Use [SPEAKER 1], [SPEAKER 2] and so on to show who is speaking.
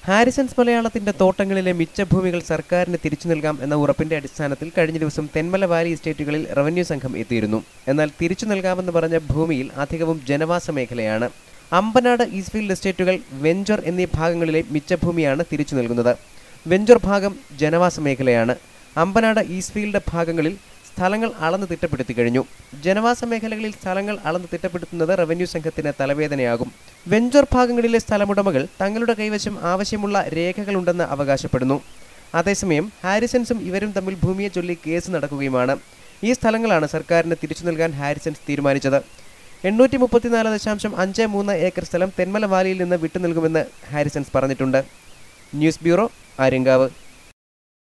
[SPEAKER 1] Harrisons മലയാളത്തിന്റെ തോട്ടങ്ങളിലെ മിച്ചഭൂമികൾ സർക്കാരിന് തിരിച്ചു നൽകാം എന്ന ഉറപ്പിന്റെ അടിസ്ഥാനത്തിൽ കഴിഞ്ഞ ദിവസം തെന്മല വാലി എസ്റ്റേറ്റുകളിൽ റവന്യൂ സംഘം എത്തിയിരുന്നു എന്നാൽ തിരിച്ചു നൽകാമെന്ന് പറഞ്ഞ ഭൂമിയിൽ അധികവും ജനവാസ മേഖലയാണ് അമ്പനാട് ഈസ്റ്റ്ഫീൽഡ് എസ്റ്റേറ്റുകൾ വെഞ്ചർ എന്നീ ഭാഗങ്ങളിലെ മിച്ചഭൂമിയാണ് തിരിച്ചു നൽകുന്നത് വെഞ്ചർ ഭാഗം ജനവാസ മേഖലയാണ് അമ്പനാട് ഈസ്റ്റ്ഫീൽഡ് ഭാഗങ്ങളിൽ സ്ഥലങ്ങൾ അളന്ന് തിട്ടപ്പെടുത്തി കഴിഞ്ഞു ജനവാസ മേഖലകളിൽ സ്ഥലങ്ങൾ അളന്ന് തിട്ടപ്പെടുത്തുന്നത് റവന്യൂ സംഘത്തിന് തലവേദനയാകും വെഞ്ചർ ഭാഗങ്ങളിലെ സ്ഥലമുടമകൾ തങ്ങളുടെ കൈവശം ആവശ്യമുള്ള രേഖകളുണ്ടെന്ന് അവകാശപ്പെടുന്നു അതേസമയം ഹാരിസൺസും ഇവരും തമ്മിൽ ഭൂമിയെ ചൊല്ലി കേസ് നടക്കുകയുമാണ് ഈ സ്ഥലങ്ങളാണ് സർക്കാരിന് തിരിച്ചു നൽകാൻ ഹാരിസൺസ് തീരുമാനിച്ചത് എണ്ണൂറ്റി മുപ്പത്തിനാല് ദശാംശം അഞ്ച് മൂന്ന് ഏക്കർ സ്ഥലം തെന്മല വാലിയിൽ നിന്ന് വിട്ടു നൽകുമെന്ന് ഹാരിസൺസ് പറഞ്ഞിട്ടുണ്ട് ന്യൂസ് ബ്യൂറോ ആര്യങ്കാവ്